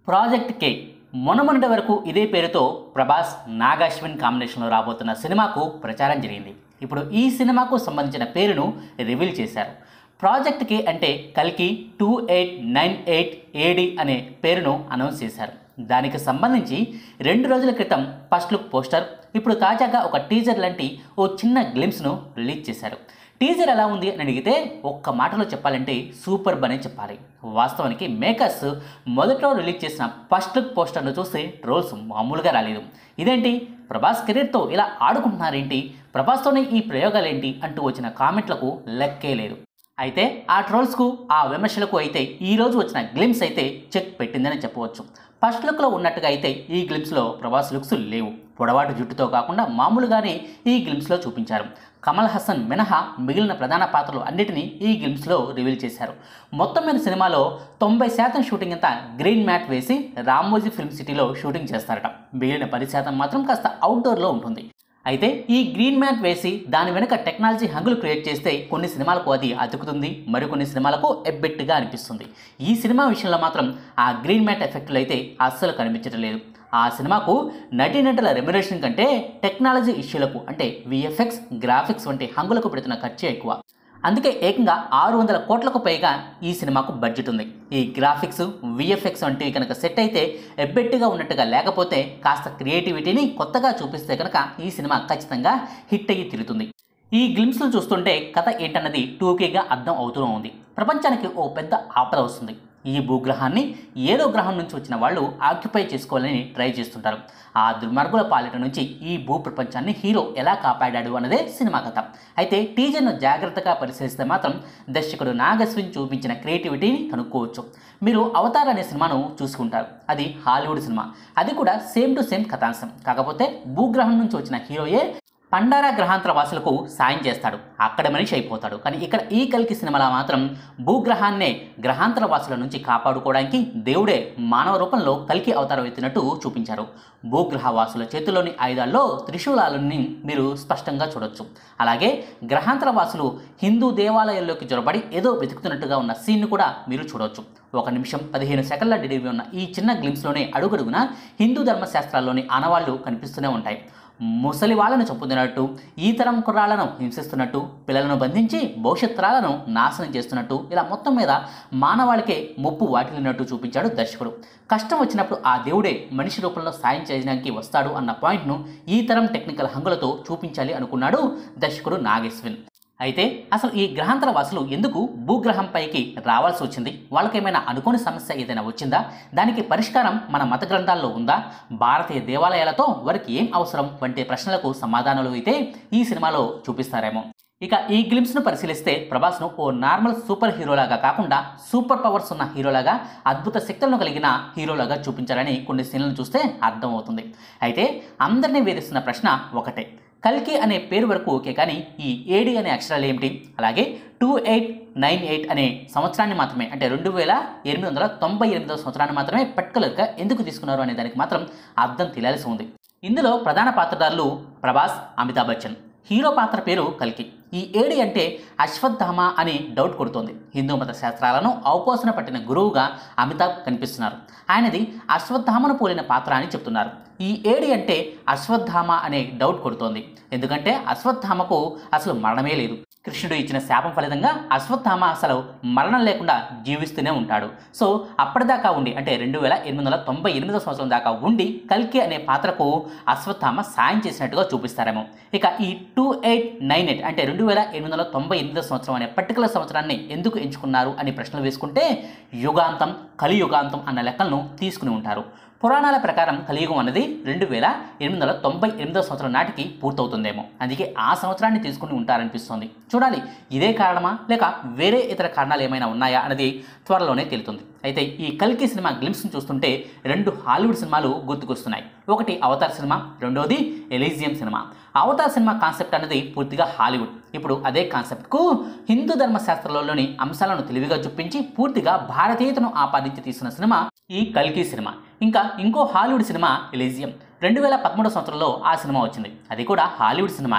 project కే మొనమొన్నటి వరకు ఇదే పేరుతో ప్రభాస్ నాగాశ్విన్ కాంబినేషన్లో రాబోతున్న సినిమాకు ప్రచారం జరిగింది ఇప్పుడు ఈ సినిమాకు సంబంధించిన పేరును రివీల్ చేశారు ప్రాజెక్ట్ కే అంటే కల్కి two eight nine eight AD అనే పేరును అనౌన్స్ చేశారు దానికి సంబంధించి రెండు రోజుల క్రితం ఫస్ట్ లుక్ పోస్టర్ ఇప్పుడు తాజాగా ఒక టీజర్ లాంటి ఓ చిన్న గ్లిమ్స్ను రిలీజ్ చేశారు టీజర్ ఎలా ఉంది అని అడిగితే ఒక్క మాటలో చెప్పాలంటే సూపర్ బనే చెప్పాలి వాస్తవానికి మేకర్స్ మొదట్లో రిలీజ్ చేసిన ఫస్ట్ లుక్ పోస్టర్ను చూస్తే ట్రోల్స్ మామూలుగా రాలేదు ఇదేంటి ప్రభాస్ కెరీర్తో ఇలా ఆడుకుంటున్నారేంటి ప్రభాస్తోనే ఈ ప్రయోగాలేంటి అంటూ వచ్చిన కామెంట్లకు లెక్కే లేదు అయితే ఆ ట్రోల్స్కు ఆ విమర్శలకు అయితే ఈ రోజు వచ్చిన గ్లిమ్స్ అయితే చెక్ పెట్టిందని చెప్పవచ్చు ఫస్ట్ లుక్లో ఉన్నట్టుగా అయితే ఈ గ్లిమ్స్లో ప్రభాస్ లుక్స్ లేవు పొడవాటి జుట్టుతో కాకుండా మామూలుగానే ఈ గ్లిమ్స్లో చూపించారు కమల్ హాసన్ మినహా మిగిలిన ప్రధాన పాత్రలు అన్నిటినీ ఈ గ్లిమ్స్లో రివీల్ చేశారు మొత్తం మీద సినిమాలో తొంభై శాతం షూటింగ్ అంతా గ్రీన్ మ్యాట్ వేసి రామోజీ ఫిల్మ్ సిటీలో షూటింగ్ చేస్తారట మిగిలిన పది శాతం మాత్రం కాస్త అవుట్డోర్లో ఉంటుంది అయితే ఈ గ్రీన్ మ్యాట్ వేసి దాని వెనుక టెక్నాలజీ హంగులు క్రియేట్ చేస్తే కొన్ని సినిమాలకు అది అతుకుతుంది మరికొన్ని సినిమాలకు ఎబ్బెట్టుగా అనిపిస్తుంది ఈ సినిమా విషయంలో మాత్రం ఆ గ్రీన్ మ్యాట్ ఎఫెక్టులు అయితే అస్సలు కనిపించడం లేదు ఆ సినిమాకు నటీనటుల రెమ్యునేషన్ కంటే టెక్నాలజీ ఇష్యూలకు అంటే విఎఫ్ఎక్స్ గ్రాఫిక్స్ వంటి హంగులకు పెడుతున్న ఖర్చే ఎక్కువ అందుకే ఏకంగా ఆరు వందల కోట్లకు పైగా ఈ సినిమాకు బడ్జెట్ ఉంది ఈ గ్రాఫిక్స్ విఎఫ్ఎక్స్ వంటివి కనుక సెట్ అయితే ఎబ్బెట్టుగా ఉన్నట్టుగా లేకపోతే కాస్త క్రియేటివిటీని కొత్తగా చూపిస్తే కనుక ఈ సినిమా ఖచ్చితంగా హిట్ అయ్యి తిరుగుతుంది ఈ గ్లిమ్స్ను చూస్తుంటే కథ ఏంటన్నది టూకీగా అర్థం అవుతూ ఉంది ప్రపంచానికి ఓ పెద్ద ఆపద వస్తుంది ఈ భూగ్రహాన్ని ఏదో గ్రహం నుంచి వచ్చిన వాళ్ళు ఆక్యుపై చేసుకోవాలని ట్రై చేస్తుంటారు ఆ దుర్మార్గుల పాలిట నుంచి ఈ భూ ప్రపంచాన్ని హీరో ఎలా కాపాడాడు అన్నదే సినిమా కథ అయితే టీజర్ను జాగ్రత్తగా పరిశీలిస్తే మాత్రం దర్శకుడు నాగస్విన్ చూపించిన క్రియేటివిటీని కనుక్కోవచ్చు మీరు అవతార్ అనే సినిమాను చూసుకుంటారు అది హాలీవుడ్ సినిమా అది కూడా సేమ్ టు సేమ్ కథాంశం కాకపోతే భూగ్రహం నుంచి వచ్చిన హీరోయే పండారా గ్రహాంతర వాసులకు సాయం చేస్తాడు అక్కడ మనిషి అయిపోతాడు కానీ ఇక్కడ ఈ కల్కి సినిమాలో మాత్రం భూగ్రహాన్నే గ్రహాంతర వాసుల నుంచి కాపాడుకోవడానికి దేవుడే మానవ రూపంలో కల్కి అవతారం ఎత్తినట్టు చూపించారు భూగ్రహ వాసుల చేతిలోని ఆయుధాల్లో త్రిశూలాలని మీరు స్పష్టంగా చూడొచ్చు అలాగే గ్రహాంతర వాసులు హిందూ దేవాలయాల్లోకి జొరబడి ఏదో వెతుకుతున్నట్టుగా ఉన్న సీన్ను కూడా మీరు చూడొచ్చు ఒక నిమిషం పదిహేను సెకండ్ల డెలివరీ ఉన్న ఈ చిన్న గ్లిమ్స్లోనే అడుగడుగున హిందూ ధర్మశాస్త్రాల్లోని ఆనవాళ్లు కనిపిస్తూనే ఉంటాయి ముసలి వాళ్ళను చంపుతున్నట్టు ఈ తరం కుర్రాళ్లను హింసిస్తున్నట్టు పిల్లలను బంధించి భవిష్యత్ తరాలను నాశనం చేస్తున్నట్టు ఇలా మొత్తం మీద మానవాళికే ముప్పు వాటిల్లినట్టు చూపించాడు దర్శకుడు కష్టం వచ్చినప్పుడు ఆ దేవుడే మనిషి రూపంలో సాయం చేయడానికి వస్తాడు అన్న పాయింట్ను ఈ తరం టెక్నికల్ హంగులతో చూపించాలి అనుకున్నాడు దర్శకుడు నాగేశ్విన్ అయితే అసలు ఈ గ్రహాంతర వాసులు ఎందుకు భూగ్రహంపైకి రావాల్సి వచ్చింది వాళ్ళకేమైనా అనుకోని సమస్య ఏదైనా వచ్చిందా దానికి పరిష్కారం మన మత గ్రంథాల్లో ఉందా భారతీయ దేవాలయాలతో వారికి ఏం అవసరం వంటి ప్రశ్నలకు సమాధానాలు అయితే ఈ సినిమాలో చూపిస్తారేమో ఇక ఈ గ్లిమ్స్ను పరిశీలిస్తే ప్రభాస్ను ఓ నార్మల్ సూపర్ హీరోలాగా కాకుండా సూపర్ పవర్స్ ఉన్న హీరోలాగా అద్భుత శక్తులను కలిగిన హీరోలాగా చూపించారని కొన్ని సీన్లను చూస్తే అర్థమవుతుంది అయితే అందరినీ వేధిస్తున్న ప్రశ్న ఒకటే కల్కి అనే పేరు వరకు ఓకే కానీ ఈ ఏడి అనే అక్షరాలు ఏమిటి అలాగే టూ ఎయిట్ నైన్ ఎయిట్ అనే సంవత్సరాన్ని మాత్రమే అంటే రెండు వేల ఎనిమిది వందల తొంభై ఎనిమిదవ సంవత్సరాన్ని మాత్రమే పర్టికులర్గా ఎందుకు తీసుకున్నారు అనే దానికి మాత్రం అర్థం తెలియాల్సి ఉంది ఇందులో ప్రధాన పాత్రధారులు ప్రభాస్ అమితాబ్ బచ్చన్ హీరో పాత్ర పేరు కల్కి ఈ ఏడి అంటే అశ్వత్థామ అని డౌట్ కొడుతోంది హిందూ మత శాస్త్రాలను అవపోసన పట్టిన గురువుగా అమితాబ్ కనిపిస్తున్నారు ఆయనది అశ్వత్థామను పోలిన పాత్ర అని చెప్తున్నారు ఈ ఏడి అంటే అశ్వత్థామ అనే డౌట్ కొడుతోంది ఎందుకంటే అశ్వత్థామకు అసలు మరణమే లేదు కృష్ణుడు ఇచ్చిన శాపం ఫలితంగా అశ్వత్థామ అసలు మరణం లేకుండా జీవిస్తూనే ఉంటాడు సో అప్పటిదాకా ఉండి అంటే రెండు వేల ఎనిమిది వందల తొంభై ఎనిమిదో సంవత్సరం దాకా ఉండి కల్కి అనే పాత్రకు అశ్వత్థామ సాయం చేసినట్టుగా చూపిస్తారేమో ఇక ఈ టూ ఎయిట్ నైన్ ఎయిట్ అంటే రెండు వేల ఎనిమిది వందల తొంభై ఎనిమిదో సంవత్సరం అనే పర్టికులర్ సంవత్సరాన్ని ఎందుకు ఎంచుకున్నారు అని ప్రశ్నలు వేసుకుంటే యుగాంతం కలియుగాంతం అన్న లెక్కలను తీసుకుని ఉంటారు పురాణాల ప్రకారం కలియుగం అన్నది రెండు వేల ఎనిమిది వందల తొంభై ఎనిమిదో సంవత్సరం నాటికి పూర్తవుతుందేమో అందుకే ఆ సంవత్సరాన్ని తీసుకుని ఉంటారనిపిస్తోంది చూడాలి ఇదే కారణమా లేక వేరే ఇతర కారణాలు ఏమైనా ఉన్నాయా అనేది త్వరలోనే తెలుతుంది అయితే ఈ కల్కి సినిమా గ్లిమ్స్ని చూస్తుంటే రెండు హాలీవుడ్ సినిమాలు గుర్తుకొస్తున్నాయి ఒకటి అవతార్ సినిమా రెండోది ఎలీజియం సినిమా అవతార్ సినిమా కాన్సెప్ట్ అనేది పూర్తిగా హాలీవుడ్ ఇప్పుడు అదే కాన్సెప్ట్కు హిందూ ధర్మశాస్త్రాలలోని అంశాలను తెలివిగా చూపించి పూర్తిగా భారతీయతను ఆపాదించి తీసిన సినిమా ఈ కల్కి సినిమా ఇంకా ఇంకో హాలీవుడ్ సినిమా ఎలీజియం రెండు వేల పదమూడో సంవత్సరంలో ఆ సినిమా వచ్చింది అది కూడా హాలీవుడ్ సినిమాయే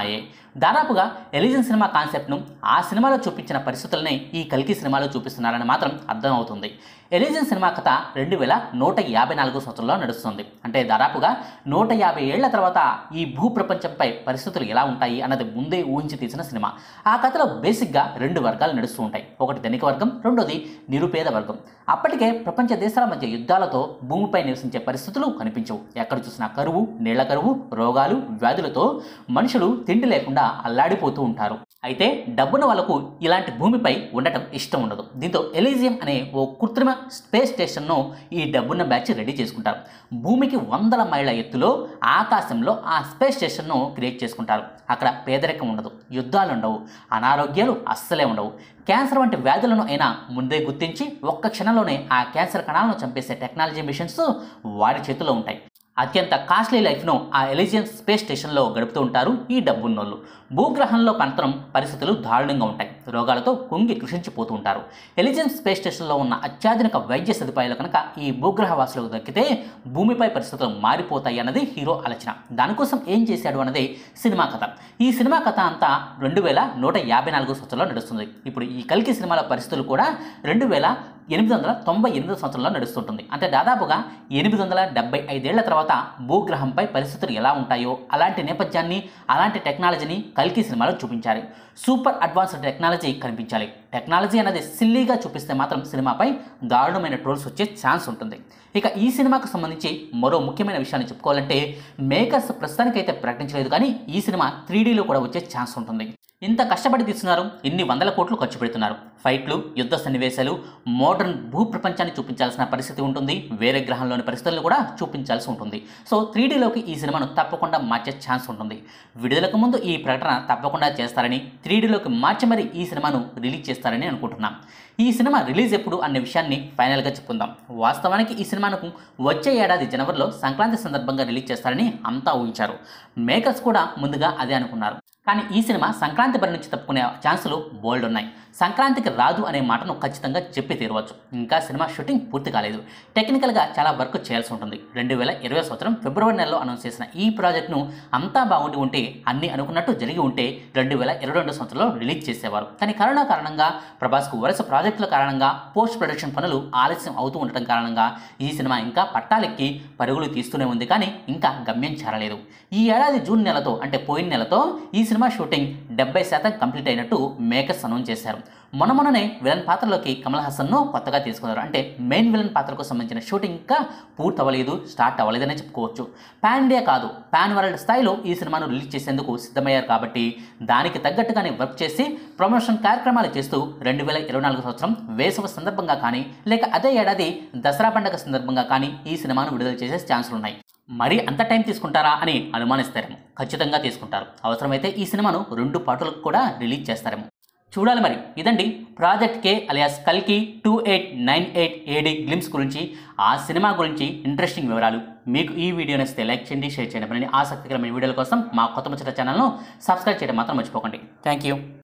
దాదాపుగా ఎలిజన్ సినిమా కాన్సెప్ట్ను ఆ సినిమాలో చూపించిన పరిస్థితులనే ఈ కల్కి సినిమాలో చూపిస్తున్నారని మాత్రం అర్థమవుతుంది ఎలిజన్ సినిమా కథ రెండు వేల నూట యాభై నాలుగో సంవత్సరంలో నడుస్తుంది అంటే దాదాపుగా నూట యాభై ఏళ్ల తర్వాత ఈ భూ ప్రపంచంపై పరిస్థితులు ఎలా ఉంటాయి అన్నది ముందే ఊహించి తీసిన సినిమా ఆ కథలో బేసిక్గా రెండు వర్గాలు నడుస్తూ ఉంటాయి ఒకటి ధనిక వర్గం రెండోది నిరుపేద వర్గం అప్పటికే ప్రపంచ దేశాల మధ్య యుద్ధాలతో భూమిపై నివసించే పరిస్థితులు కనిపించవు ఎక్కడ చూసినా కరువు నీళ్ల కరువు రోగాలు వ్యాధులతో మనుషులు తిండి లేకుండా అల్లాడిపోతూ ఉంటారు అయితే డబ్బున వాళ్ళకు ఇలాంటి భూమిపై ఉండటం ఇష్టం ఉండదు దీంతో ఎలీజియం అనే ఓ కృత్రిమ స్పేస్ స్టేషన్ను ఈ డబ్బున్న బ్యాచ్ రెడీ చేసుకుంటారు భూమికి వందల మైళ్ళ ఎత్తులో ఆకాశంలో ఆ స్పేస్ స్టేషన్ను క్రియేట్ చేసుకుంటారు అక్కడ పేదరికం ఉండదు యుద్ధాలు ఉండవు అనారోగ్యాలు అస్సలే ఉండవు క్యాన్సర్ వంటి వ్యాధులను అయినా ముందే గుర్తించి ఒక్క క్షణంలోనే ఆ క్యాన్సర్ కణాలను చంపేసే టెక్నాలజీ మిషన్స్ వారి చేతిలో ఉంటాయి అత్యంత కాస్ట్లీ లైఫ్ను ఆ ఎలిజియన్ స్పేస్ స్టేషన్లో గడుపుతూ ఉంటారు ఈ డబ్బున్నోళ్ళు భూగ్రహంలో పంతరం పరిస్థితులు దారుణంగా ఉంటాయి రోగాలతో కుంగి కృషించిపోతూ ఉంటారు ఎలిజియన్ స్పేస్ స్టేషన్లో ఉన్న అత్యాధునిక వైద్య సదుపాయాలు కనుక ఈ భూగ్రహ వాసులకు దక్కితే భూమిపై పరిస్థితులు మారిపోతాయి అన్నది హీరో ఆలోచన దానికోసం ఏం చేశాడు అన్నది సినిమా కథ ఈ సినిమా కథ అంతా రెండు వేల నూట యాభై నాలుగు సంవత్సరంలో నడుస్తుంది ఇప్పుడు ఈ కల్కి సినిమాల పరిస్థితులు కూడా రెండు వేల ఎనిమిది వందల తొంభై ఎనిమిదో సంవత్సరంలో నడుస్తుంటుంది అంటే దాదాపుగా ఎనిమిది వందల డెబ్బై ఐదేళ్ల తర్వాత భూగ్రహంపై పరిస్థితులు ఎలా ఉంటాయో అలాంటి నేపథ్యాన్ని అలాంటి టెక్నాలజీని కల్కి సినిమాలో చూపించాలి సూపర్ అడ్వాన్స్డ్ టెక్నాలజీ కనిపించాలి టెక్నాలజీ అనేది సిల్లీగా చూపిస్తే మాత్రం సినిమాపై దారుణమైన ట్రోల్స్ వచ్చే ఛాన్స్ ఉంటుంది ఇక ఈ సినిమాకు సంబంధించి మరో ముఖ్యమైన విషయాన్ని చెప్పుకోవాలంటే మేకర్స్ ప్రస్తుతానికైతే ప్రకటించలేదు కానీ ఈ సినిమా త్రీ డీలో కూడా వచ్చే ఛాన్స్ ఉంటుంది ఇంత కష్టపడి తీస్తున్నారు ఇన్ని వందల కోట్లు ఖర్చు పెడుతున్నారు ఫైట్లు యుద్ధ సన్నివేశాలు మోడర్న్ భూ ప్రపంచాన్ని చూపించాల్సిన పరిస్థితి ఉంటుంది వేరే గ్రహంలోని పరిస్థితులను కూడా చూపించాల్సి ఉంటుంది సో త్రీ డీలోకి ఈ సినిమాను తప్పకుండా మార్చే ఛాన్స్ ఉంటుంది విడుదలకు ముందు ఈ ప్రకటన తప్పకుండా చేస్తారని త్రీ డీలోకి మార్చి మరి ఈ సినిమాను రిలీజ్ చేస్తారని అనుకుంటున్నాం ఈ సినిమా రిలీజ్ ఎప్పుడు అనే విషయాన్ని ఫైనల్గా చెప్పుకుందాం వాస్తవానికి ఈ సినిమాను వచ్చే ఏడాది జనవరిలో సంక్రాంతి సందర్భంగా రిలీజ్ చేస్తారని అంతా ఊహించారు మేకర్స్ కూడా ముందుగా అదే అనుకున్నారు కానీ ఈ సినిమా సంక్రాంతి బరి నుంచి తప్పుకునే ఛాన్సులు బోల్డ్ ఉన్నాయి సంక్రాంతికి రాదు అనే మాటను ఖచ్చితంగా చెప్పి తీరవచ్చు ఇంకా సినిమా షూటింగ్ పూర్తి కాలేదు టెక్నికల్గా చాలా వర్క్ చేయాల్సి ఉంటుంది రెండు వేల ఇరవై సంవత్సరం ఫిబ్రవరి నెలలో అనౌన్స్ చేసిన ఈ ప్రాజెక్ట్ను అంతా బాగుండి ఉంటే అన్ని అనుకున్నట్టు జరిగి ఉంటే రెండు వేల ఇరవై రెండు సంవత్సరంలో రిలీజ్ చేసేవారు కానీ కరోనా కారణంగా ప్రభాస్కు వరుస ప్రాజెక్టుల కారణంగా పోస్ట్ ప్రొడక్షన్ పనులు ఆలస్యం అవుతూ ఉండటం కారణంగా ఈ సినిమా ఇంకా పట్టాలెక్కి పరుగులు తీస్తూనే ఉంది కానీ ఇంకా గమ్యం చేరలేదు ఈ ఏడాది జూన్ నెలతో అంటే పోయిన నెలతో ఈ సినిమా షూటింగ్ డెబ్బై శాతం కంప్లీట్ అయినట్టు మేకర్స్ అనౌన్స్ చేశారు మొన్న మొన్ననే విలన్ పాత్రలోకి కమల్ హాసన్ను కొత్తగా తీసుకున్నారు అంటే మెయిన్ విలన్ పాత్రకు సంబంధించిన షూటింగ్ ఇంకా పూర్తి అవ్వలేదు స్టార్ట్ అవ్వలేదనే చెప్పుకోవచ్చు పాన్ ఇండియా కాదు పాన్ వరల్డ్ స్థాయిలో ఈ సినిమాను రిలీజ్ చేసేందుకు సిద్ధమయ్యారు కాబట్టి దానికి తగ్గట్టుగానే వర్క్ చేసి ప్రమోషన్ కార్యక్రమాలు చేస్తూ రెండు వేల ఇరవై నాలుగు సంవత్సరం వేసవ సందర్భంగా కానీ లేక అదే ఏడాది దసరా పండుగ సందర్భంగా కానీ ఈ సినిమాను విడుదల చేసే ఛాన్సులు ఉన్నాయి మరీ అంత టైం తీసుకుంటారా అని అనుమానిస్తారేమో ఖచ్చితంగా తీసుకుంటారు అవసరమైతే ఈ సినిమాను రెండు పాటలకు కూడా రిలీజ్ చేస్తారేమో చూడాలి మరి ఇదండి ప్రాజెక్ట్ కే అలియాస్ కల్కి two eight nine eight AD glimpse గురించి ఆ సినిమా గురించి ఇంట్రెస్టింగ్ వివరాలు మీకు ఈ వీడియో నచ్చితే లైక్ చేయండి షేర్ చేయండి మరిన్ని ఆసక్తికరమైన వీడియోల కోసం మా కొత్త ముచ్చట ఛానల్ను సబ్స్క్రైబ్ చేయడం మాత్రం మర్చిపోకండి థ్యాంక్ యూ